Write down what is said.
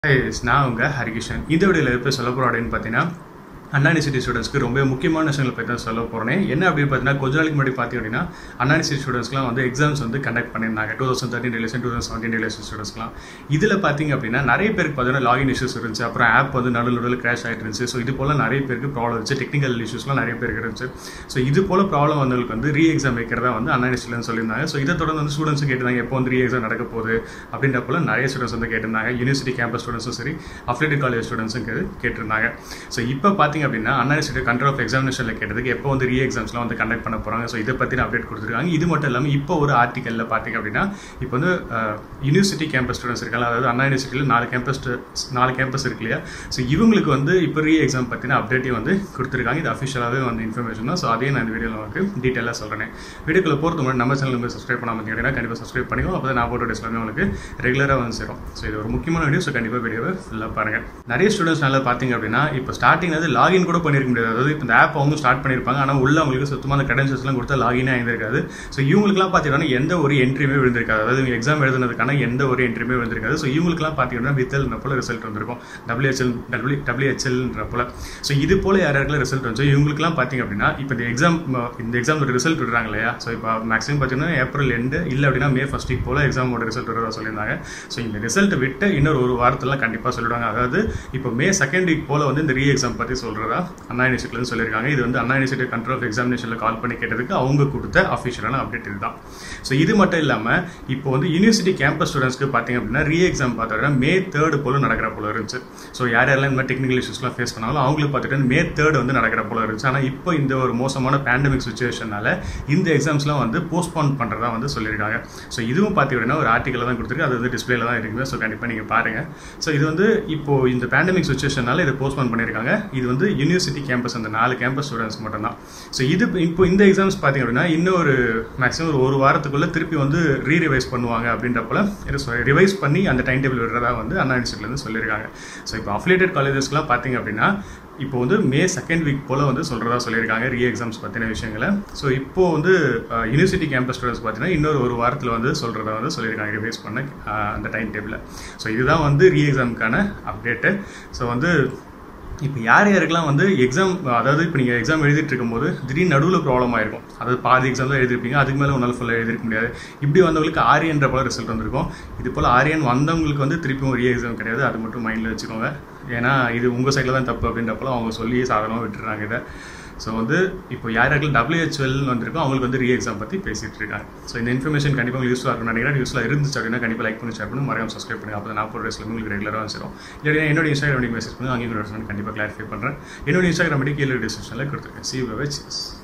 S நான் உங்கள் ஹரிகிருஷ்ணன் இந்த வீடியோவில் எப்போ சொல்ல போகிறோம் அப்படின்னு பார்த்தீங்கன்னா அண்ணா யூனிவர்சிட்டி ஸ்டூடெண்ட்ஸ்க்கு ரொம்ப முக்கியமான விஷயங்களை பற்றி தான் சொல்ல போகிறேன் என்ன அப்படின்னு பார்த்தீங்கன்னா கொஞ்ச நாளைக்கு முன்னாடி பார்த்தீங்க அப்படின்னா அண்ணா யூனிவர்சிட்டி ஸ்டூடெண்ட்ஸ்லாம் வந்து எக்ஸாம்ஸ் வந்து கண்டக்ட் பண்ணியிருந்தாங்க two thousand thirteen relation two thousand seventeen relation ஸ்டூடெண்ட்ஸ்லாம் இதில் பார்த்தீங்க அப்படின்னா நிறைய பேருக்கு பார்த்தீங்கன்னா லாகின் இஷ்யூஸ் இருந்துச்சு அப்புறம் ஆப் வந்து நடுவில் நடுவில் கிராஷ் ஆகிட்டு இருந்துச்சு ஸோ இது போல் நிறைய பேருக்கு ப்ராப்ளம் இருந்துச்சு டெக்னிக்கல் இஷ்யூஸ்லாம் நிறைய பேருக்கு இருந்துச்சு ஸோ இது போல் ப்ராப்ளம் வந்தவங்களுக்கு வந்து ரீ எக்ஸாம் வைக்கிறதா வந்து அண்ணா யூனிவர்சிட்டியில் சொல்லியிருந்தாங்க ஸோ இதை தொடர்ந்து வந்து ஸ்டூடெண்ட்ஸ் கேட்டிருந்தாங்க எப்போ வந்து ரீ எக்ஸாம் நடக்க போகுது அப்படின்ற போல நிறைய ஸ்டூடெண்ட்ஸ் வந்து கேட்டிருந்தாங்க யூனிவர்சிட்டி கேம்பஸ் ஸ்டூடெண்ட்ஸும் சரி அஃபிலேட்டட் காலேஜ் ஸ்டூடெண்ட்ஸும் கேட்டிருந்தாங்க ஸோ இப்போ பார்த்தீங்க அப்படின்னா அண்ணா யூனிவர்சிட்டி கண்ட்ரோல் ஆஃப் எக்ஸாமினேஷனில் கேட்டதுக்கு எப்போ வந்து ரீ எக்ஸாம்ஸ்லாம் வந்து கண்டக்ட் பண்ண போகிறாங்க ஸோ இதை பற்றின அப்டேட் கொடுத்துருக்காங்க இது மட்டும் இல்லாமல் இப்போ ஒரு ஆர்டிக்கலில் பார்த்தீங்க அப்படின்னா இப்போ வந்து யூனிவர்சிட்டி கேம்பஸ் ஸ்டூடெண்ட்ஸ் இருக்காங்க அதாவது அண்ணா யூனிவர்சிட்டியில் நாலு கேம்பஸ் நாலு கேம்பஸ் இருக்கு இல்லையா ஸோ இவங்களுக்கு வந்து இப்போ ரீ எக்ஸாம் பற்றின அப்டேட்டையும் வந்து கொடுத்துருக்காங்க இது அஃபிஷியலாகவே வந்து இன்ஃபர்மேஷன் தான் ஸோ அதையும் நான் இந்த வீடியோவில் உங்களுக்கு டீட்டெயிலாக சொல்கிறேன் வீடியோக்குள்ள போகிறது முன்னாடி நம்ம சேனல் வந்து சப்ஸ்கிரைப் பண்ணாமல் இருந்தீங்கன்னா கண்டிப்பாக சப்ஸ்கிரைப் பண்ணிக்கோ அப்போ நான் போட்டோ எல்லாமே உங்களுக்கு ரெகுலராக வந்து சேரும் ஸோ இது ஒரு முக்கியமான வீடியோ ஸோ கண்டிப்பாக வீடியோவை ஃபுல்லாக பாருங்கள் நிறைய ஸ்டூடெண்ட்ஸ் நல்லா பார்த்தீங்க அப்படின்னா இப்போ ஸ்டார்டிங் வந்து லாகின் கூட பண்ணியிருக்க முடியாது அதாவது இப்போ இந்த ஆப் அவங்க ஸ்டார்ட் பண்ணியிருப்பாங்க ஆனால் உள்ள அவங்களுக்கு சுத்தமான கிரெடென்ஷியல்ஸ்லாம் கொடுத்தா லாகினே ஆயிருக்காது ஸோ இவங்களுக்குலாம் பார்த்தீங்கன்னா எந்த ஒரு என்ட்ரியுமே விழுந்திருக்காது அதாவது இவங்க எக்ஸாம் எழுதுனதுக்கான எந்த ஒரு என்ட்ரியுமே விழுந்திருக்காது ஸோ இவங்களுக்குலாம் பார்த்தீங்கன்னா வித்தல்ன்ற போல ரிசல்ட் வந்திருக்கும் டபிள்யூஹெச்எல் டபிள்யூ டபிள்யூஹெச்எல்ன்ற போல ஸோ இது போல யார் யாருக்கெல்லாம் ரிசல்ட் வந்துச்சோ இவங்களுக்குலாம் பார்த்தீங்க அப்படின்னா இப்போ இந்த எக்ஸாம் இந்த எக்ஸாம் ரிசல்ட் விடுறாங்க இல்லையா ஸோ இப்போ மேக்ஸிமம் பார்த்தீங்கன்னா ஏப்ரல் எண்டு இல்லை அப்படின்னா மே ஃபர்ஸ்ட் வீக் போல எக்ஸாமோட ரிசல்ட் விடுறதா சொல்லியிருந்தாங்க ஸோ இந்த ரிசல்ட் விட்டு இன்னொரு ஒரு வாரத்தில் கண்டிப்பாக சொல்லிடுவாங்க அதாவது இப்போ மே செகண்ட் வீக் போல வந்து இந்த ரீ எக்ஸாம் பற்றி சொல்கிறதா அண்ணா யூனிவர்சிட்டிலேருந்து சொல்லியிருக்காங்க இது வந்து அண்ணா யூனிவர்சிட்டி கண்ட்ரோல் ஆஃப் எக்ஸாமினேஷனில் கால் பண்ணி கேட்டதுக்கு அவங்க கொடுத்த அஃபிஷியலான அப்டேட் இதுதான் ஸோ இது மட்டும் இல்லாமல் இப்போ வந்து யூனிவர்சிட்டி கேம்பஸ் ஸ்டூடெண்ட்ஸ்க்கு பார்த்தீங்க அப்படின்னா ரீ எக்ஸாம் பார்த்தோம்னா மே தேர்டு போல நடக்கிற போல இருந்துச்சு ஸோ யார் யாரெல்லாம் இந்த மாதிரி டெக்னிக்கல் இஷ்யூஸ்லாம் ஃபேஸ் பண்ணாலும் அவங்களுக்கு பார்த்துட்டு மே தேர்ட் வந்து நடக்கிற போல இருந்துச்சு ஆனால் இப்போ இந்த ஒரு மோசமான பேண்டமிக் சுச்சுவேஷனால இந்த எக்ஸாம்ஸ்லாம் வந்து போஸ்ட்போன் பண்ணுறதா வந்து சொல்லியிருக்காங்க ஸோ இதுவும் பார்த்தீங்கன்னா ஒரு ஆர்டிக்கல் தான் கொடுத்துருக்கு அது வந்து டிஸ்பிளேல தான் இருக்குது ஸோ கண்டிப்பாக நீங்கள் பாருங்கள் ஸோ இது வந்து இப்போ இந்த பேண்டமிக் சுச்சுவேஷனால இதை போஸ்ட்போன் பண்ணியிருக்காங்க இது வந்து யூனிவர்சிட்டி கேம்பஸ் அந்த நாலு கேம்பஸ் ஸ்டூடெண்ட்ஸ் மட்டும் தான் ஸோ இது இப்போ இந்த எக்ஸாம்ஸ் பார்த்தீங்க அப்படின்னா இன்னும் ஒரு மேக்ஸிமம் ஒரு ஒரு வாரத்துக்குள்ளே திருப்பி வந்து ரீ ரிவைஸ் பண்ணுவாங்க அப்படின்றப்போல ரிவைஸ் பண்ணி அந்த டைம் டேபிள் விடுறதா வந்து அண்ணா யூனிவர்சிட்டிலேருந்து சொல்லியிருக்காங்க ஸோ இப்போ அஃபிலேட்டட் காலேஜஸ்க்குலாம் பார்த்தீங்க அப்படின்னா இப்போ வந்து மே செகண்ட் வீக் போல் வந்து சொல்கிறதா சொல்லியிருக்காங்க ரீ எக்ஸாம்ஸ் பற்றின விஷயங்களை ஸோ இப்போ வந்து யூனிவர்சிட்டி கேம்பஸ் ஸ்டூடெண்ட்ஸ் பார்த்தீங்கன்னா இன்னொரு ஒரு வாரத்தில் வந்து சொல்கிறதா வந்து சொல்லியிருக்காங்க ரிவைஸ் பண்ண அந்த டைம் டேபிளில் ஸோ இதுதான் வந்து ரீ எக்ஸாமுக்கான அப்டேட்டு ஸோ வந்து இப்போ யார் யாருக்கெல்லாம் வந்து எக்ஸாம் அதாவது இப்போ நீங்கள் எக்ஸாம் எழுதிட்டு இருக்கும்போது திடீர்னு நடுவில் ப்ராப்ளம் ஆயிருக்கும் அதாவது பாதி எக்ஸாம் தான் எழுதிருப்பீங்க அதுக்கு மேலே ஒன்றால் ஃபுல்லாக எழுதிருக்க முடியாது இப்படி வந்தவங்களுக்கு ஆரியன்ற போல ரிசல்ட் வந்திருக்கும் இது போல் ஆரியன் வந்தவங்களுக்கு வந்து திருப்பியும் ரீ எக்ஸாம் கிடையாது அது மட்டும் மைண்டில் வச்சுக்கோங்க ஏன்னா இது உங்கள் சைடில் தான் தப்பு அப்படின்றப்போல அவங்க சொல்லி சாதனமாக விட்டுறாங்க இதை ஸோ வந்து இப்போ யார் யாருக்கும் டபிள்யூஹெச்எல்னு வந்திருக்கோ அவங்களுக்கு வந்து ரீ எக்ஸாம் பற்றி பேசிகிட்டு இருக்காங்க ஸோ இந்த இன்ஃபர்மேஷன் கண்டிப்பாக உங்களுக்கு யூஸ்ஃபுல்லாக இருக்கும் நினைக்கிறேன் யூஸ்ஃபுல்லாக இருந்துச்சு அப்படின்னா கண்டிப்பாக லைக் பண்ணி ஷேர் பண்ணி மறக்காம சப்ஸ்கிரைப் பண்ணுங்க அப்போ நான் போகிற ரேஸில் உங்களுக்கு ரெகுலராக வந்துடும் இல்லையா என்னோட இன்ஸ்டாகிராம் மெசேஜ் பண்ணி அங்கேயும் கண்டிப்பாக கிளாரிஃபை பண்ணுறேன் என்னோட இன்ஸ்டாகிராம் கீழே டிஸ்கிரிப்ஷனில் கொடுத்துருக்கேன் சி வெச்